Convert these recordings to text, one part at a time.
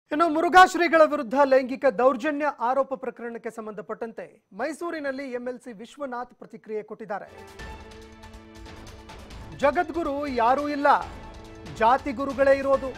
ಇನ್ನು ಮುರುಘಾ ಶ್ರೀಗಳ ವಿರುದ್ಧ ಲೈಂಗಿಕ ದೌರ್ಜನ್ಯ ಆರೋಪ ಪ್ರಕರಣಕ್ಕೆ ಸಂಬಂಧಪಟ್ಟಂತೆ ಮೈಸೂರಿನಲ್ಲಿ ಎಂಎಲ್ಸಿ ವಿಶ್ವನಾಥ್ ಪ್ರತಿಕ್ರಿಯೆ ಕೊಟ್ಟಿದ್ದಾರೆ ಜಗದ್ಗುರು ಯಾರೂ ಇಲ್ಲ ಜಾತಿ ಗುರುಗಳೇ ಇರೋದು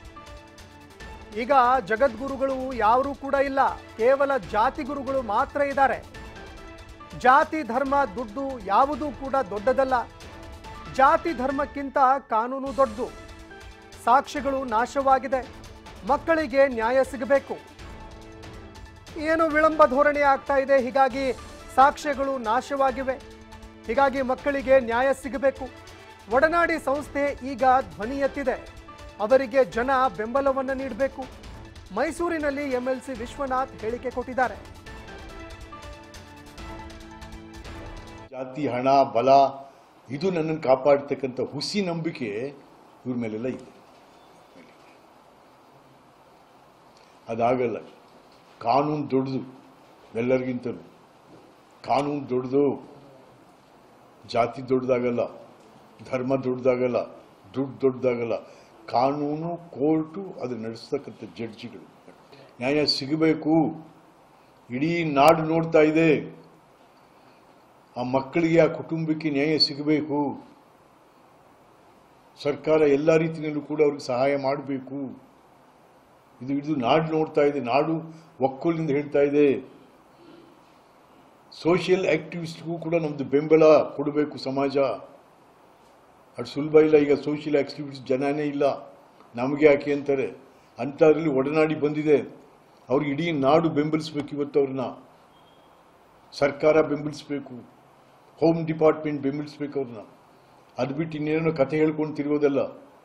ಈಗ ಜಗದ್ಗುರುಗಳು ಯಾರೂ ಕೂಡ ಇಲ್ಲ ಕೇವಲ ಜಾತಿ ಗುರುಗಳು ಮಾತ್ರ ಇದ್ದಾರೆ ಜಾತಿ ಧರ್ಮ ದುಡ್ಡು ಯಾವುದೂ ಕೂಡ ದೊಡ್ಡದಲ್ಲ ಜಾತಿ ಧರ್ಮಕ್ಕಿಂತ ಕಾನೂನು ದೊಡ್ಡದು ಸಾಕ್ಷಿಗಳು ನಾಶವಾಗಿದೆ ಮಕ್ಕಳಿಗೆ ನ್ಯಾಯ ಸಿಗಬೇಕು ಏನು ವಿಳಂಬ ಧೋರಣೆ ಆಗ್ತಾ ಇದೆ ಹೀಗಾಗಿ ಸಾಕ್ಷ್ಯಗಳು ನಾಶವಾಗಿವೆ ಹೀಗಾಗಿ ಮಕ್ಕಳಿಗೆ ನ್ಯಾಯ ಸಿಗಬೇಕು ಒಡನಾಡಿ ಸಂಸ್ಥೆ ಈಗ ಧ್ವನಿ ಎತ್ತಿದೆ ಅವರಿಗೆ ಜನ ಬೆಂಬಲವನ್ನು ನೀಡಬೇಕು ಮೈಸೂರಿನಲ್ಲಿ ಎಂಎಲ್ಸಿ ವಿಶ್ವನಾಥ್ ಹೇಳಿಕೆ ಕೊಟ್ಟಿದ್ದಾರೆ ಜಾತಿ ಹಣ ಬಲ ಇದು ನನ್ನನ್ನು ಕಾಪಾಡ್ತಕ್ಕಂಥ ಹುಸಿ ನಂಬಿಕೆ ಇವ್ರ ಮೇಲೆಲ್ಲ ಇದೆ ಅದಾಗಲ್ಲ ಕಾನೂನು ದೊಡ್ಡದು ಎಲ್ಲರಿಗಿಂತಲೂ ಕಾನೂನು ದೊಡ್ಡದು ಜಾತಿ ದೊಡ್ಡದಾಗಲ್ಲ ಧರ್ಮ ದೊಡ್ಡದಾಗಲ್ಲ ದುಡ್ಡು ದೊಡ್ಡದಾಗಲ್ಲ ಕಾನೂನು ಕೋರ್ಟು ಅದು ನಡೆಸ್ತಕ್ಕಂಥ ಜಡ್ಜಿಗಳು ನ್ಯಾಯ ಸಿಗಬೇಕು ಇಡೀ ನಾಡು ನೋಡ್ತಾ ಇದೆ ಆ ಮಕ್ಕಳಿಗೆ ಆ ಕುಟುಂಬಕ್ಕೆ ನ್ಯಾಯ ಸಿಗಬೇಕು ಸರ್ಕಾರ ಎಲ್ಲ ರೀತಿಯಲ್ಲೂ ಕೂಡ ಅವ್ರಿಗೆ ಸಹಾಯ ಮಾಡಬೇಕು ಇದು ಇದು ನಾಡು ನೋಡ್ತಾ ಇದೆ ನಾಡು ಒಕ್ಕಲಿಂದ ಹೇಳ್ತಾ ಇದೆ ಸೋಷಿಯಲ್ ಆಕ್ಟಿವಿಸ್ಟ್ಗೂ ಕೂಡ ನಮ್ದು ಬೆಂಬಲ ಕೊಡಬೇಕು ಸಮಾಜ ಅದು ಸುಲಭ ಇಲ್ಲ ಈಗ ಸೋಷಿಯಲ್ ಆಕ್ಟಿವಿಸ್ಟ್ ಜನನೇ ಇಲ್ಲ ನಮಗೆ ಯಾಕೆ ಅಂತಾರೆ ಅಂಥದ್ರಲ್ಲಿ ಒಡನಾಡಿ ಬಂದಿದೆ ಅವ್ರಿಗೆ ಇಡೀ ನಾಡು ಬೆಂಬಲಿಸ್ಬೇಕು ಇವತ್ತು ಅವ್ರನ್ನ ಸರ್ಕಾರ ಬೆಂಬಲಿಸ್ಬೇಕು ಹೋಮ್ ಡಿಪಾರ್ಟ್ಮೆಂಟ್ ಬೆಂಬಲಿಸ್ಬೇಕು ಅವ್ರನ್ನ ಅದು ಬಿಟ್ಟು ಇನ್ನೇನೋ ಕಥೆ ಹೇಳ್ಕೊಂಡು ತಿರುಗೋದಲ್ಲ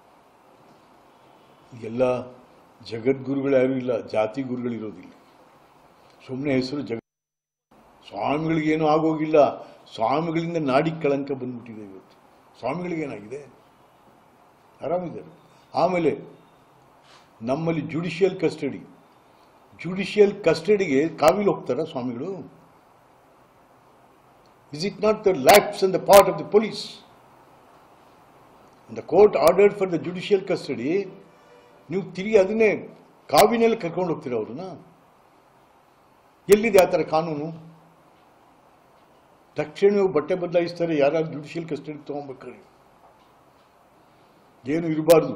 ಎಲ್ಲ ಜಗದ್ಗುರುಗಳು ಯಾರೂ ಇಲ್ಲ ಜಾತಿ ಗುರುಗಳಿರೋದಿಲ್ಲ ಸುಮ್ಮನೆ ಹೆಸರು ಜಗ ಸ್ವಾಮಿಗಳಿಗೇನೂ ಆಗೋಗಿಲ್ಲ ಸ್ವಾಮಿಗಳಿಂದ ನಾಡಿಗೆ ಕಳಂಕ ಬಂದ್ಬಿಟ್ಟಿದೆ ಇವತ್ತು ಸ್ವಾಮಿಗಳಿಗೇನಾಗಿದೆ ಆರಾಮಿದ್ದಾರೆ ಆಮೇಲೆ ನಮ್ಮಲ್ಲಿ ಜುಡಿಷಿಯಲ್ ಕಸ್ಟಡಿ ಜುಡಿಷಿಯಲ್ ಕಸ್ಟಡಿಗೆ ಕಾವಿಲ್ ಹೋಗ್ತಾರ ಸ್ವಾಮಿಗಳು Is it not the lapse on the part of the police? And the court ordered for the judicial custody, ನೀವು ತಿರುಗಿ ಅದನ್ನೇ ಕಾವಿನಲ್ಲಿ ಕರ್ಕೊಂಡು ಹೋಗ್ತೀರ ಅವ್ರನ್ನ ಎಲ್ಲಿದೆ ಆ ಥರ ಕಾನೂನು ತಕ್ಷಣ ಬಟ್ಟೆ ಬದಲಾಯಿಸ್ತಾರೆ ಯಾರು ಜುಡಿಷಿಯಲ್ ಕಸ್ಟಡಿ ತಗೊಂಬೇಕಾದ್ರೆ ಏನು ಇರಬಾರ್ದು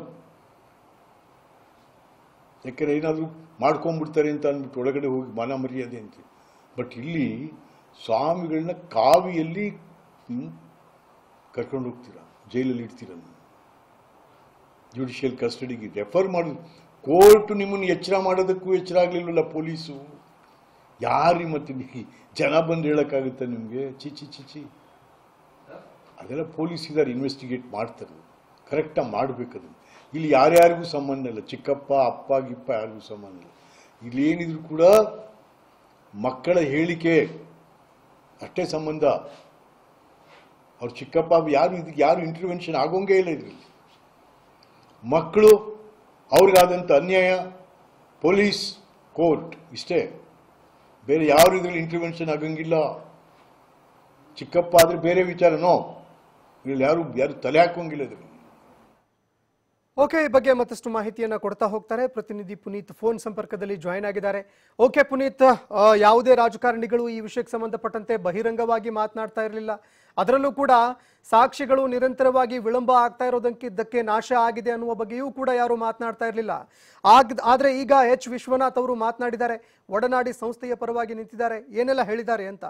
ಯಾಕೆಂದ್ರೆ ಏನಾದರೂ ಮಾಡ್ಕೊಂಡ್ಬಿಡ್ತಾರೆ ಅಂತ ಅಂದ್ಬಿಟ್ಟು ಒಳಗಡೆ ಹೋಗಿ ಮಾನ ಮರ್ಯಾದೆ ಅಂತ ಬಟ್ ಇಲ್ಲಿ ಸ್ವಾಮಿಗಳನ್ನ ಕಾವಿಯಲ್ಲಿ ನೀವು ಕರ್ಕೊಂಡು ಹೋಗ್ತೀರಾ ಜೈಲಲ್ಲಿ ಇಡ್ತೀರ ಜುಡಿಷಿಯಲ್ ಕಸ್ಟಡಿಗೆ ರೆಫರ್ ಮಾಡೋದು ಕೋರ್ಟ್ ನಿಮ್ಮನ್ನು ಎಚ್ಚರ ಮಾಡೋದಕ್ಕೂ ಎಚ್ಚರ ಆಗಲಿಲ್ವಲ್ಲ ಪೊಲೀಸು ಯಾರಿ ಮತ್ತೆ ನೀವು ಜನ ಬಂದು ಹೇಳೋಕ್ಕಾಗುತ್ತೆ ನಿಮಗೆ ಚಿ ಚಿ ಚಿ ಚಿ ಅದೆಲ್ಲ ಪೊಲೀಸ್ ಇದ್ದಾರೆ ಇನ್ವೆಸ್ಟಿಗೇಟ್ ಮಾಡ್ತಾರೆ ಕರೆಕ್ಟಾಗಿ ಮಾಡಬೇಕದು ಇಲ್ಲಿ ಯಾರ್ಯಾರಿಗೂ ಸಂಬಂಧ ಇಲ್ಲ ಚಿಕ್ಕಪ್ಪ ಅಪ್ಪ ಗಿಪ್ಪ ಯಾರಿಗೂ ಸಂಬಂಧ ಇಲ್ಲ ಇಲ್ಲಿ ಏನಿದ್ರು ಕೂಡ ಮಕ್ಕಳ ಹೇಳಿಕೆ ಅಷ್ಟೇ ಸಂಬಂಧ ಅವ್ರ ಚಿಕ್ಕಪ್ಪ ಯಾರು ಇದಕ್ಕೆ ಯಾರು ಇಂಟರ್ವೆನ್ಷನ್ ಆಗೋಂಗೇ ಇಲ್ಲ ಇದರಲ್ಲಿ ಮಕ್ಕಳು ಅವ್ರಿಗಾದಂಥ ಅನ್ಯಾಯ ಪೊಲೀಸ್ ಕೋರ್ಟ್ ಇಷ್ಟೇ ಬೇರೆ ಯಾರು ಇದರಲ್ಲಿ ಇಂಟರ್ವೆನ್ಷನ್ ಆಗಂಗಿಲ್ಲ ಚಿಕ್ಕಪ್ಪ ಆದರೆ ಬೇರೆ ವಿಚಾರನೋ ಇದ್ರಲ್ಲಿ ಯಾರು ಯಾರು ತಲೆ ಹಾಕೋಂಗಿಲ್ಲ ಇದರಲ್ಲಿ ಓಕೆ ಈ ಬಗ್ಗೆ ಮತ್ತಷ್ಟು ಮಾಹಿತಿಯನ್ನ ಕೊಡ್ತಾ ಹೋಗ್ತಾರೆ ಪ್ರತಿನಿಧಿ ಪುನೀತ್ ಫೋನ್ ಸಂಪರ್ಕದಲ್ಲಿ ಜಾಯಿನ್ ಆಗಿದ್ದಾರೆ ಓಕೆ ಪುನೀತ್ ಆ, ಯಾವುದೇ ರಾಜಕಾರಣಿಗಳು ಈ ವಿಷಯಕ್ಕೆ ಸಂಬಂಧಪಟ್ಟಂತೆ ಬಹಿರಂಗವಾಗಿ ಮಾತನಾಡ್ತಾ ಇರಲಿಲ್ಲ ಅದರಲ್ಲೂ ಕೂಡ ಸಾಕ್ಷಿಗಳು ನಿರಂತರವಾಗಿ ವಿಳಂಬ ಆಗ್ತಾ ಇರೋದಕ್ಕಿದ್ದಕ್ಕೆ ನಾಶ ಆಗಿದೆ ಅನ್ನುವ ಬಗ್ಗೆಯೂ ಕೂಡ ಯಾರು ಮಾತನಾಡ್ತಾ ಇರಲಿಲ್ಲ ಆಗ್ ಆದ್ರೆ ಈಗ ಎಚ್ ವಿಶ್ವನಾಥ್ ಅವರು ಮಾತನಾಡಿದ್ದಾರೆ ಒಡನಾಡಿ ಸಂಸ್ಥೆಯ ಪರವಾಗಿ ನಿಂತಿದ್ದಾರೆ ಏನೆಲ್ಲ ಹೇಳಿದ್ದಾರೆ ಅಂತ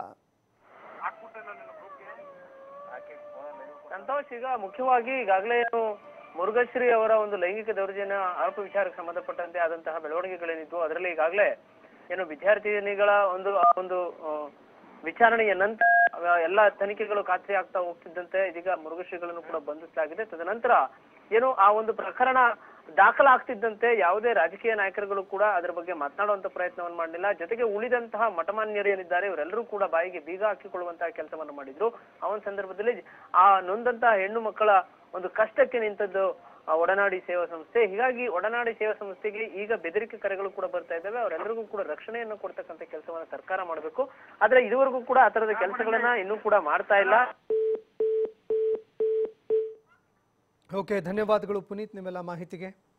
ಸಂತೋಷ್ ಈಗ ಮುಖ್ಯವಾಗಿ ಈಗಾಗಲೇ ಏನು ಮುರುಘಶ್ರೀ ಅವರ ಒಂದು ಲೈಂಗಿಕ ದೌರ್ಜನ್ಯ ಆರೋಪ ವಿಚಾರಕ್ಕೆ ಸಂಬಂಧಪಟ್ಟಂತೆ ಆದಂತಹ ಬೆಳವಣಿಗೆಗಳೇನಿದ್ವು ಅದರಲ್ಲಿ ಈಗಾಗಲೇ ಏನು ವಿದ್ಯಾರ್ಥಿನಿಗಳ ಒಂದು ಆ ಒಂದು ಆ, ವಿಚಾರಣೆಯ ನಂತರ ಆ, ಎಲ್ಲ ತನಿಖೆಗಳು ಖಾತ್ರಿ ಆಗ್ತಾ ಹೋಗ್ತಿದ್ದಂತೆ ಇದೀಗ ಮುರುಘಶ್ರೀಗಳನ್ನು ಕೂಡ ಬಂಧಿಸಲಾಗಿದೆ ತದನಂತರ ಏನು ಆ ಒಂದು ಪ್ರಕರಣ ದಾಖಲಾಗ್ತಿದ್ದಂತೆ ಯಾವುದೇ ರಾಜಕೀಯ ನಾಯಕರುಗಳು ಕೂಡ ಅದರ ಬಗ್ಗೆ ಮಾತನಾಡುವಂತ ಪ್ರಯತ್ನವನ್ನು ಮಾಡಲಿಲ್ಲ ಜೊತೆಗೆ ಉಳಿದಂತಹ ಮಠಮಾನ್ಯರು ಏನಿದ್ದಾರೆ ಇವರೆಲ್ಲರೂ ಕೂಡ ಬಾಯಿಗೆ ಬೀಗ ಹಾಕಿಕೊಳ್ಳುವಂತಹ ಕೆಲಸವನ್ನು ಮಾಡಿದ್ರು ಆ ಒಂದು ಸಂದರ್ಭದಲ್ಲಿ ಆ ನೊಂದಂತಹ ಹೆಣ್ಣು ಮಕ್ಕಳ ಒಂದು ಕಷ್ಟಕ್ಕೆ ನಿಂತದ್ದು ಆ ಒಡನಾಡಿ ಸೇವಾ ಸಂಸ್ಥೆ ಹೀಗಾಗಿ ಒಡನಾಡಿ ಸೇವಾ ಸಂಸ್ಥೆಗೆ ಈಗ ಬೆದರಿಕೆ ಕರೆಗಳು ಕೂಡ ಬರ್ತಾ ಇದ್ದಾವೆ ಅವರೆಲ್ಲರಿಗೂ ಕೂಡ ರಕ್ಷಣೆಯನ್ನು ಕೊಡ್ತಕ್ಕಂಥ ಕೆಲಸವನ್ನ ಸರ್ಕಾರ ಮಾಡಬೇಕು ಆದ್ರೆ ಇದುವರೆಗೂ ಕೂಡ ಆ ತರದ ಕೆಲಸಗಳನ್ನ ಇನ್ನೂ ಕೂಡ ಮಾಡ್ತಾ ಇಲ್ಲ ಓಕೆ ಧನ್ಯವಾದಗಳು ಪುನೀತ್ ನಿಮ್ಮೆಲ್ಲ ಮಾಹಿತಿಗೆ